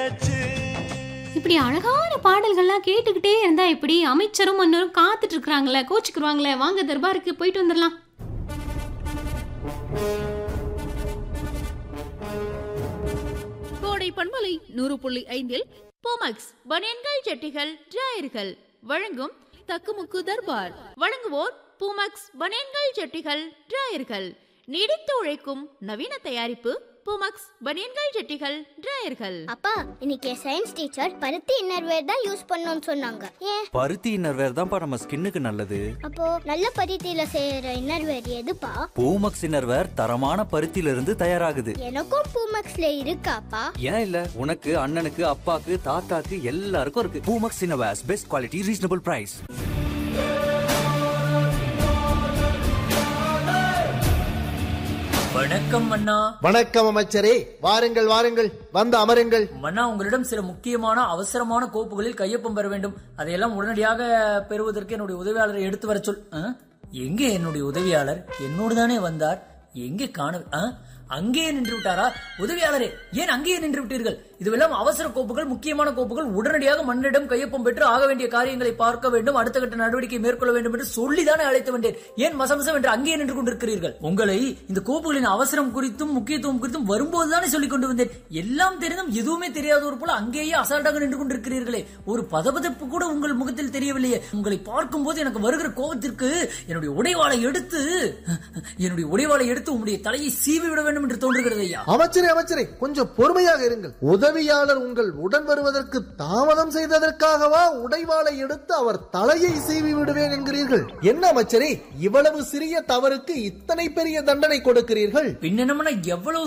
பேச்சு இப்படி அழகான பாடல்கள்லாம் கேட்டுக்கிட்டே இருந்தா இப்படி அமைச்சரும் மன்னரும் காத்துட்டு இருக்காங்களே கோச்சுக்குருவாங்களே வாங்க தர்பாருக்கு போயிட்டு வந்துடலாம் கோடை பண்பலை நூறு புள்ளி ஐந்தில் போமக்ஸ் பனியன்கள் ஜட்டிகள் டிராயர்கள் வழங்கும் தக்குமுக்கு தர்பார் வழங்குவோர் பூமக்ஸ் பனியன்கள் ஜட்டிகள் டிராயர்கள் நீடித்து உழைக்கும் நவீன தயாரிப்பு பூமக்ஸ் பனியன்கள் ஜட்டிகள் டிராயர்கள் அப்பா இன்னைக்கு சயின்ஸ் டீச்சர் பருத்தி இன்னர்வேர் தான் யூஸ் பண்ணணும்னு சொன்னாங்க ஏன் பருத்தி இன்னர்வேர் தான்ப்பா நம்ம ஸ்கின்னுக்கு நல்லது அப்போ நல்ல பருத்தியில செய்யற இன்னர்வேர் எதுப்பா பூமக்ஸ் இன்னர்வேர் தரமான பருத்தியில இருந்து தயாராகுது எனக்கும் பூமக்ஸ்ல இருக்காப்பா ஏன் இல்ல உனக்கு அண்ணனுக்கு அப்பாக்கு தாத்தாக்கு எல்லாருக்கும் இருக்கு Poomex innerwears best quality reasonable price வணக்கம் மன்னா வணக்கம் அமைச்சரே வாருங்கள் வாருங்கள் வந்து அமருங்கள் மன்னா உங்களிடம் சில முக்கியமான அவசரமான கோப்புகளில் கையொப்பம் பெற வேண்டும் அதையெல்லாம் உடனடியாக பெறுவதற்கு என்னுடைய உதவியாளரை எடுத்து வர சொல் ஆ? எங்கே என்னுடைய உதவியாளர் என்னோடு தானே வந்தார் எங்கே காண ஆ? அங்கேயே நின்று விட்டாரா உதவியாளரே ஏன் அங்கேயே நின்று விட்டீர்கள் இதுவெல்லாம் அவசர கோப்புகள் முக்கியமான கோப்புகள் உடனடியாக மன்னிடம் கையொப்பம் பெற்று ஆக வேண்டிய காரியங்களை பார்க்க வேண்டும் அடுத்த கட்ட நடவடிக்கை மேற்கொள்ள வேண்டும் என்று சொல்லிதானே அழைத்து வந்தேன் ஏன் மசமசம் என்று அங்கேயே நின்று கொண்டிருக்கிறீர்கள் உங்களை இந்த கோப்புகளின் அவசரம் குறித்தும் முக்கியத்துவம் குறித்தும் வரும்போதுதானே சொல்லிக் கொண்டு வந்தேன் எல்லாம் தெரிந்தும் எதுவுமே தெரியாதவர் போல அங்கேயே அசால்ட்டாக நின்று கொண்டிருக்கிறீர்களே ஒரு பதபதப்பு கூட உங்கள் முகத்தில் தெரியவில்லையே உங்களை பார்க்கும்போது எனக்கு வருகிற கோபத்திற்கு என்னுடைய உடைவாளை எடுத்து என்னுடைய உடைவாளை எடுத்து உங்களுடைய தலையை சீவி விட வேண்டும் என்று தோன்றுகிறது ஐயா அமைச்சரே அமைச்சரே கொஞ்சம் பொறுமையாக இருங்கள் உதவியாளர் உங்கள் உடன் வருவதற்கு தாமதம் செய்ததற்காகவா உடைவாளை எடுத்து அவர் தலையை சீவி விடுவேன் என்கிறீர்கள் என்ன அமைச்சரே இவ்வளவு சிறிய தவறுக்கு இத்தனை பெரிய தண்டனை கொடுக்கிறீர்கள் பின்னென்னமனா எவ்வளவு